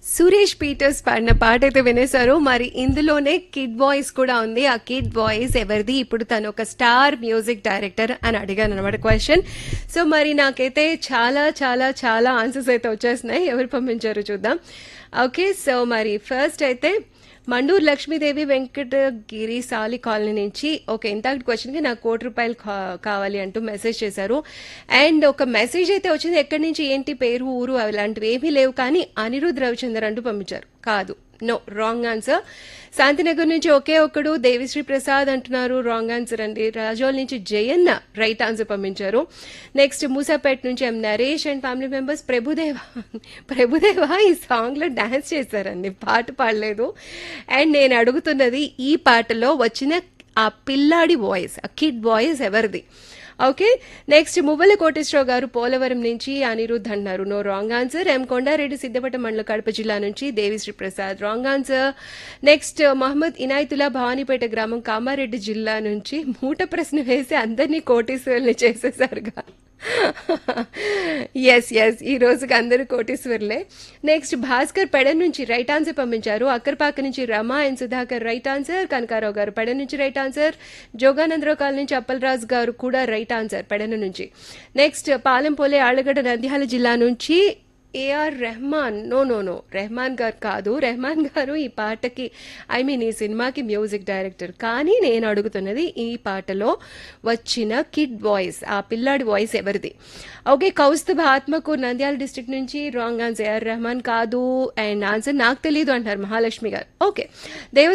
Suresh Peter's పాడిన పాట అయితే వినేశారు మరి ఇందులోనే కిడ్ వాయిస్ కూడా ఉంది ఆ కిడ్ వాయిస్ ఎవరిది ఇప్పుడు తను ఒక స్టార్ మ్యూజిక్ డైరెక్టర్ అని అడిగాను అనమాట క్వశ్చన్ సో మరి నాకైతే చాలా చాలా చాలా ఆన్సర్స్ అయితే వచ్చేస్తున్నాయి ఎవరు పంపించారు చూద్దాం ఓకే సో మరి ఫస్ట్ అయితే మండూరు లక్ష్మీదేవి వెంకటగిరి సాలి కాలనీ నుంచి ఓకే ఇంతటి క్వశ్చన్కి నాకు కోటి రూపాయలు కా- కావాలి అంటూ మెసేజ్ చేశారు అండ్ ఒక మెసేజ్ అయితే వచ్చింది ఎక్కడి నుంచి ఏంటి పేరు ఊరు అలాంటివి ఏమీ లేవు కానీ అనిరుద్ రవిచందర్ అంటూ పంపించారు కాదు నో రాంగ్ ఆన్సర్ శాంతినగర్ నుంచి ఒకే ఒక్కడు దేవిశ్రీ ప్రసాద్ అంటున్నారు రాంగ్ ఆన్సర్ అండి రాజోల్ నుంచి జయన్న రైట్ ఆన్సర్ పంపించారు నెక్స్ట్ మూసాపేట్ నుంచి M Naresh and family members Prabhudeva Prabhudeva ఈ సాంగ్ లో డాన్స్ చేశారండి పాట పాడలేదు అండ్ నేను అడుగుతున్నది ఈ పాటలో వచ్చిన ఆ పిల్లాడి వాయిస్ ఆ కిడ్ వాయిస్ ఎవరిది ఓకే నెక్స్ట్ మువ్వల కోటేశ్వరరావు గారు పోలవరం నుంచి అనిరుద్ధ్ అన్నారు no wrong answer M Kondareddy సిద్ధపట్ట మండల కడప జిల్లా నుంచి Devisri Prasad wrong answer next Mohammed Inayatullah Bhavanipeta గ్రామం కామారెడ్డి జిల్లా నుంచి మూట ప్రశ్న వేసి అందరినీ కోటీశ్వరుల్ని చేసేసారుగా ఎస్ ఎస్ ఈ రోజుకి అందరూ కోటీశ్వర్లే నెక్స్ట్ భాస్కర్ పెడ నుంచి రైట్ ఆన్సర్ పంపించారు అక్కర్పాక నుంచి Rama and Sudhakar right answer Kanakarao garu పెడ నుంచి రైట్ ఆన్సర్ జోగానందరావు కాలనీ నుంచి అప్పలరాజు గారు కూడా రైట్ ఆన్సర్ పెడన నుంచి నెక్స్ట్ పాలెంపోలే ఆళ్లగడ్డ నంద్యాల జిల్లా నుంచి A R Rahman no no no Rahman garu కాదు రెహమాన్ గారు ఈ పాటకి ఐ మీన్ ఈ సినిమాకి మ్యూజిక్ డైరెక్టర్ కానీ నేను అడుగుతున్నది ఈ పాటలో వచ్చిన కిడ్ వాయిస్ ఆ పిల్లాడి వాయిస్ ఎవరిది ఓకే కౌస్తుభ ఆత్మకూర్ నంద్యాల డిస్ట్రిక్ట్ నుంచి రాంగ్ ఆన్సర్ ఏఆర్ రెహమాన్ కాదు అండ్ ఆన్సర్ నాకు తెలియదు అంటారు మహాలక్ష్మి గారు ఓకే దేవ